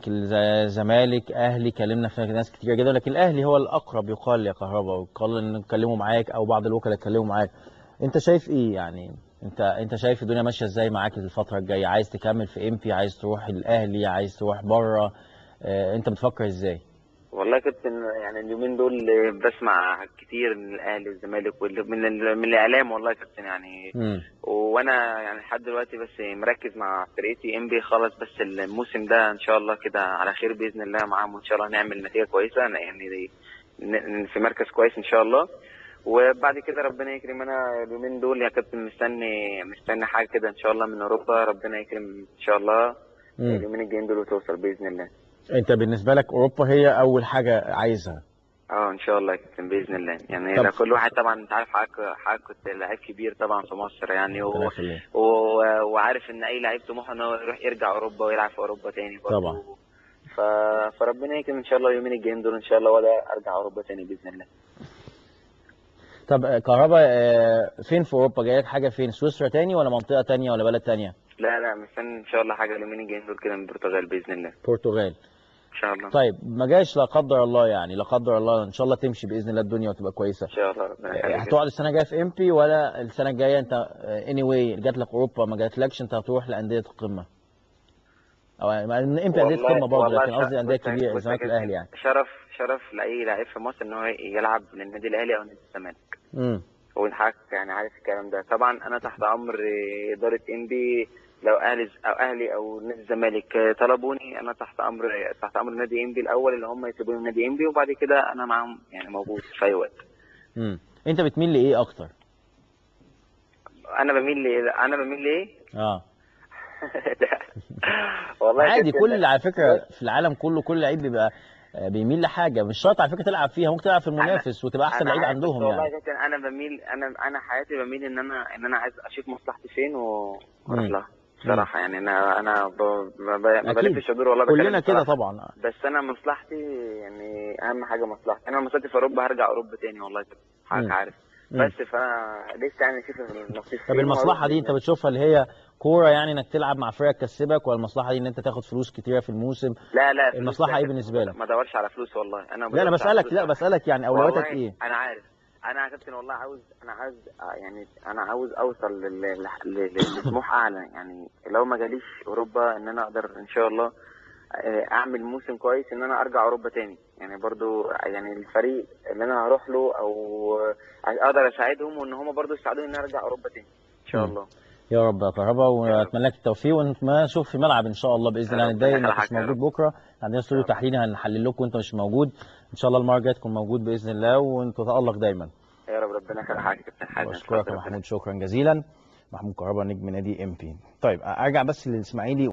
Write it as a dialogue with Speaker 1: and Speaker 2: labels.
Speaker 1: الزمالك اهلي كلمنا في ناس كتير جدا لكن الاهلي هو الاقرب يقال يا كهربا ويقال ان يتكلموا معاك او بعض الوكلاء يتكلموا معاك انت شايف ايه يعني انت انت شايف الدنيا ماشيه ازاي معاك الفتره الجايه عايز تكمل في امبي عايز تروح الاهلي عايز تروح بره اه انت بتفكر ازاي
Speaker 2: والله يا كابتن يعني اليومين دول بسمع كتير من الاهلي والزمالك وال- من ال- من الاعلام والله يا كابتن يعني
Speaker 1: امم
Speaker 2: وانا يعني لحد دلوقتي بس مركز مع فرقتي ام بي خلاص بس الموسم ده ان شاء الله كده على خير باذن الله معاهم وان شاء الله نعمل نتيجه كويسه يعني دي- ن- في مركز كويس ان شاء الله وبعد كده ربنا يكرم انا اليومين دول يا كابتن مستني مستني حاجه كده ان شاء الله من اوروبا ربنا يكرم ان شاء الله
Speaker 1: امم
Speaker 2: اليومين الجايين دول وتوصل باذن الله
Speaker 1: انت بالنسبه لك اوروبا هي اول حاجه عايزها
Speaker 2: اه ان شاء الله يا كابتن باذن الله يعني
Speaker 1: طب-
Speaker 2: ده كل واحد طبعا انت عارف حضرتك حضرتك كنت لعيب كبير طبعا في مصر يعني
Speaker 1: ربنا
Speaker 2: و...
Speaker 1: يخليك.
Speaker 2: و... وعارف ان اي لعيب طموحه ان هو يروح يرجع اوروبا ويلعب في اوروبا تاني برضه
Speaker 1: طبعا.
Speaker 2: ف... فربنا يكرم ان شاء الله اليومين الجايين دول ان شاء الله ولا ارجع اوروبا تاني باذن الله
Speaker 1: طب آه، كهربا آه، فين في اوروبا جاي لك حاجه فين سويسرا تاني ولا منطقه تانية ولا بلد تانية
Speaker 2: لا لا مستني ان شاء الله حاجه اليومين الجايين دول كده من البرتغال باذن الله
Speaker 1: البرتغال
Speaker 2: ان شاء الله
Speaker 1: طيب ما جاش لا قدر الله يعني لا قدر الله ان شاء الله تمشي باذن الله الدنيا وتبقى كويسه
Speaker 2: ان شاء الله ربنا يخليك.
Speaker 1: هتقعد السنه الجايه في امبي ولا السنه الجايه انت اني واي جات لك اوروبا ما جاتلكش انت هتروح لانديه القمه او مع ان امبي انديه
Speaker 2: والله-
Speaker 1: القمه برضه
Speaker 2: والله
Speaker 1: لكن قصدي
Speaker 2: شرف-
Speaker 1: انديه
Speaker 2: بص يا-
Speaker 1: كبيره
Speaker 2: بص يا
Speaker 1: الزمالك
Speaker 2: كابتن،
Speaker 1: الاهلي يعني
Speaker 2: شرف شرف لاي لعيب في مصر ان هو يلعب للنادي الاهلي او نادي الزمالك
Speaker 1: امم
Speaker 2: والحق يعني عارف الكلام ده طبعا انا تحت امر اداره انبي لو اهلي او اهلي او نادي الزمالك طلبوني انا تحت امر تحت امر نادي انبي الاول اللي هم يسيبوني نادي انبي وبعد كده انا معاهم يعني موجود في اي وقت
Speaker 1: امم انت بتميل لايه اكتر
Speaker 2: انا بميل ل... انا بميل لايه؟
Speaker 1: اه
Speaker 2: لا. والله يا
Speaker 1: عادي
Speaker 2: كابتن،
Speaker 1: كل على فكره في العالم كله كل لعيب بيبقى آه، بيميل لحاجه مش شرط على فكره تلعب فيها ممكن تلعب في المنافس وتبقى احسن
Speaker 2: أنا
Speaker 1: لعيب
Speaker 2: عارف، بس
Speaker 1: عندهم
Speaker 2: والله
Speaker 1: يعني
Speaker 2: يا كابتن انا بميل انا انا حياتي بميل ان انا ان انا عايز اشوف مصلحتي فين و- واروح
Speaker 1: مم.
Speaker 2: لها بصراحه يعني انا انا ب... ب... ب... ما
Speaker 1: أكيد.
Speaker 2: بلفش ادور والله
Speaker 1: كلنا
Speaker 2: بتكلم
Speaker 1: كده
Speaker 2: بصراحة.
Speaker 1: طبعا
Speaker 2: بس انا مصلحتي يعني اهم حاجه مصلحتي انا مصلحتي في اوروبا هرجع اوروبا تاني والله كده
Speaker 1: مم.
Speaker 2: حضرتك عارف
Speaker 1: مم.
Speaker 2: بس فانا لسه يعني اشوف النصيب
Speaker 1: طب
Speaker 2: فين
Speaker 1: المصلحه
Speaker 2: وأروح
Speaker 1: دي انت
Speaker 2: بإذن
Speaker 1: بتشوفها اللي هي كوره يعني انك تلعب مع فرقه تكسبك ولا المصلحه دي ان انت تاخد فلوس كتيره في الموسم
Speaker 2: الله. لا لا فلوس
Speaker 1: المصلحه
Speaker 2: لا
Speaker 1: ايه
Speaker 2: كده.
Speaker 1: بالنسبه لك
Speaker 2: ما ادورش على فلوس والله انا ما
Speaker 1: لا انا
Speaker 2: بدورش على
Speaker 1: بسالك
Speaker 2: فلوس.
Speaker 1: لا بسالك يعني اولوياتك
Speaker 2: والله
Speaker 1: ايه
Speaker 2: انا عارف انا يا كابتن والله عاوز انا عاوز يعني انا عاوز اوصل لل- لل- لل- لطموح اعلى يعني لو ما جاليش اوروبا ان انا اقدر ان شاء الله آه، اعمل موسم كويس ان انا ارجع اوروبا تاني يعني برضو يعني الفريق اللي انا هروح له او اقدر اساعدهم وان هم برضو يساعدوني ان انا ارجع اوروبا تاني ان شاء
Speaker 1: مم.
Speaker 2: الله
Speaker 1: يا رب يا كهربا واتمنى لك التوفيق ونتمنى نشوف في ملعب ان شاء الله باذن الله
Speaker 2: ربنا
Speaker 1: نتضايق انك
Speaker 2: يخليك
Speaker 1: مش
Speaker 2: يا
Speaker 1: موجود
Speaker 2: رب.
Speaker 1: بكره عندنا استوديو
Speaker 2: يا رب.
Speaker 1: تحليلي هنحلل لكم وانت مش موجود ان شاء الله المره الجايه تكون موجود باذن الله وانت تتالق دايما
Speaker 2: يا رب ربنا يخليك يا كابتن حازم
Speaker 1: واشكرك يا
Speaker 2: اتفضل.
Speaker 1: محمود شكرا جزيلا محمود كهربا نجم نادي ام بي طيب ارجع بس للاسماعيلي